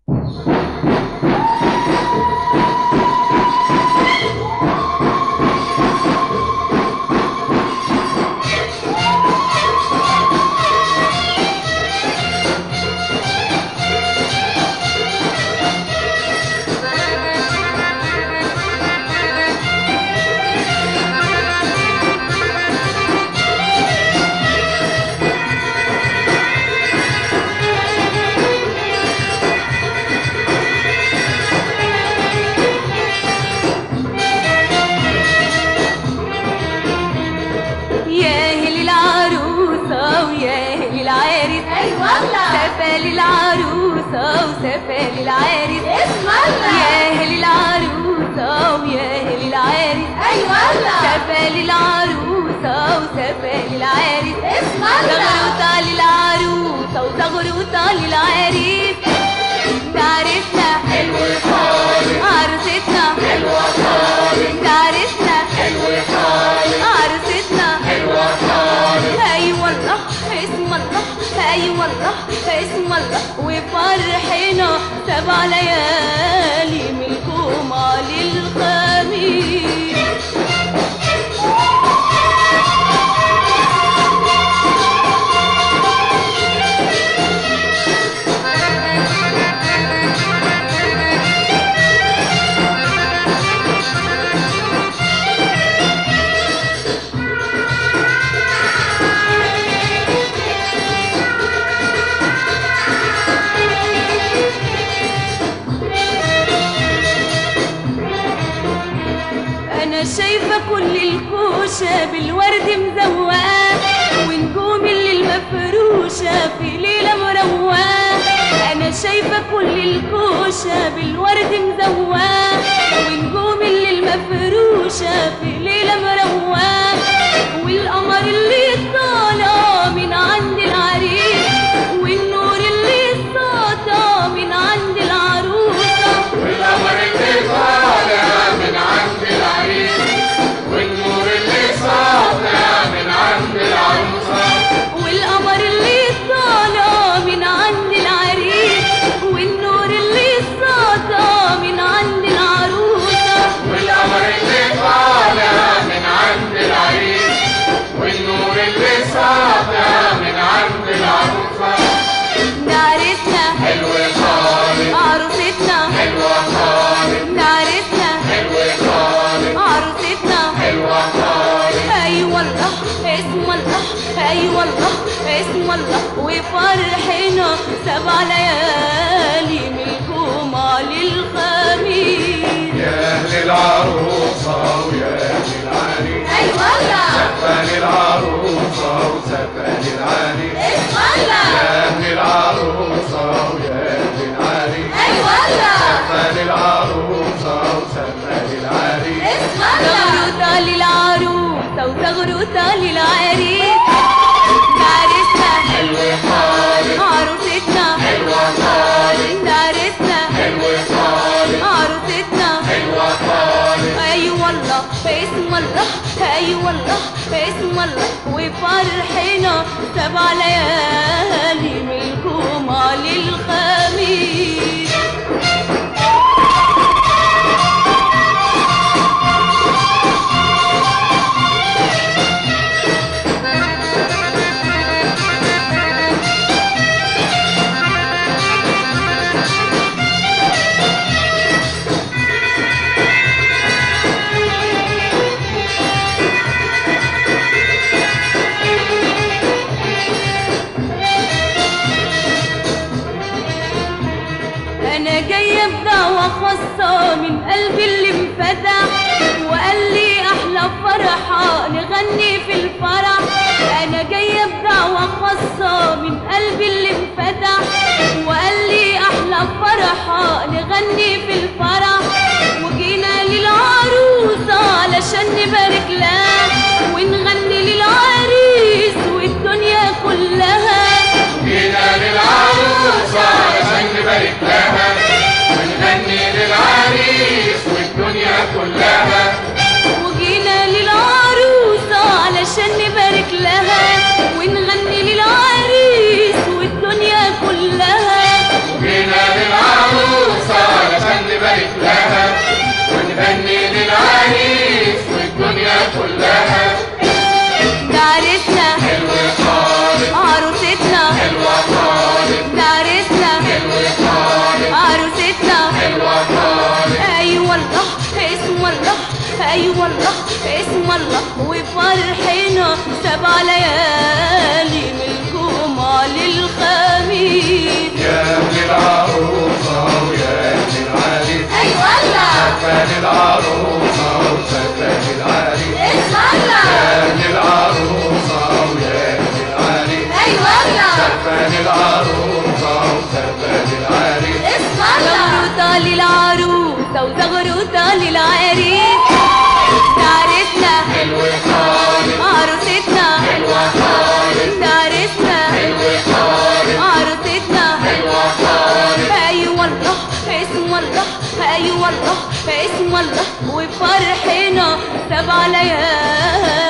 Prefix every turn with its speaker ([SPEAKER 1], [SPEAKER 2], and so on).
[SPEAKER 1] يا اهل العروسة ويا اهل العارس
[SPEAKER 2] اي والله
[SPEAKER 1] سفى للعروسة وسفى للعارس
[SPEAKER 2] اسم الله
[SPEAKER 1] يا اهل العروسة ويا اهل العارس
[SPEAKER 2] اي والله
[SPEAKER 1] سفى للعروسة وسفى للعارس
[SPEAKER 2] اسم الله
[SPEAKER 1] زغروطة للعروسة وزغروطة للعريس تعرفنا
[SPEAKER 2] حلو خالص
[SPEAKER 1] عروستنا
[SPEAKER 2] حلوة خالص
[SPEAKER 1] تعرفنا
[SPEAKER 2] حلو خالص
[SPEAKER 1] عروستنا
[SPEAKER 2] حلوة خالص
[SPEAKER 1] اي والله اسم الله اي والله اسم الله وفرحنا سبع ليالي من الجمعة للخميس انا شايفه كل الكوشه بالورد مزوقه ونجوم الليل مفروشه في ليله مروقه انا شايفه كل الكوشه بالورد مزوقه ونجوم الليل مفروشه في ليله مروقه والقمر اللي طالع من عند العريس والنور اللي ساطع من عند العروسه
[SPEAKER 2] والقمر اللي طالع من عند العريس والنور اللي ساطع من عند العروسة
[SPEAKER 1] والقمر اللي طالع من عند العريس والنور اللي ساطع من عند العروسة
[SPEAKER 2] والقمر اللي طالع من عند العريس والنور اللي ساطع من عند العروسة
[SPEAKER 1] نعرسنا
[SPEAKER 2] حلو خالص
[SPEAKER 1] عروستنا
[SPEAKER 2] حلوة خالص
[SPEAKER 1] نعرسنا
[SPEAKER 2] حلو خالص
[SPEAKER 1] عروستنا
[SPEAKER 2] حلوة خالص
[SPEAKER 1] اي والله اسم الله اي والله اسم الله وفرحنا سبع ليالي من الجمعة للخميس
[SPEAKER 3] يا أهل العروسة ويا أهل العريس
[SPEAKER 2] اي والله
[SPEAKER 3] سفان العروسة وسفان العريس
[SPEAKER 2] اسم الله
[SPEAKER 3] يا أهل العروسة ويا أهل العريس
[SPEAKER 2] اي والله
[SPEAKER 3] سفان العروسة وسفان العريس
[SPEAKER 2] اسم الله
[SPEAKER 1] زغروطة للعروسة وزغروطة للعريس دارسنا
[SPEAKER 2] حلو خالص
[SPEAKER 1] عروستنا
[SPEAKER 2] حلوة خالص
[SPEAKER 1] دارسنا
[SPEAKER 2] حلو خالص
[SPEAKER 1] عروستنا
[SPEAKER 2] حلوة خالص
[SPEAKER 1] اي والله باسم الله اي والله باسم الله وفرحنا سبع ليالي من الجمعة للخميس انا جايه بدعوه خاصه من قلبي اللي انفتح وقال لي احلى فرحه نغني في الفرح انا جايه بدعوه خاصه من قلبي اللي انفتح وقال لي احلى فرحه نغني في الفرح وجينا للعروسه علشان نبارك لها ونغني للعريس والدنيا كلها
[SPEAKER 2] جينا للعروسة عشان نبارك لها ونغني للعريس والدنيا كلها
[SPEAKER 1] وجينا للعروسة علشان نبارك لها ونغني للعريس والدنيا كلها الله اسم الله وفرحنا سبع ليالي من الجمعة للخميس
[SPEAKER 3] يا ابن العروسة ويا ابن العريس
[SPEAKER 1] ايوه الله
[SPEAKER 3] سفان العروسة وسفان العريس
[SPEAKER 1] اسم الله
[SPEAKER 3] يا ابن العروسة ويا ابن العريس
[SPEAKER 1] ايوه الله
[SPEAKER 3] سفان العروسة وسفان العريس
[SPEAKER 1] اسم الله زغروطة للعروسة وزغروطة للعريس تعرسنا
[SPEAKER 2] حلو خالص
[SPEAKER 1] عروستنا
[SPEAKER 2] حلوة خالص
[SPEAKER 1] تعرسنا
[SPEAKER 2] حلو خالص
[SPEAKER 1] عروستنا
[SPEAKER 2] حلوة خالص
[SPEAKER 1] اي والله اسم الله اي والله اسم الله وفرحنا سبع ليالي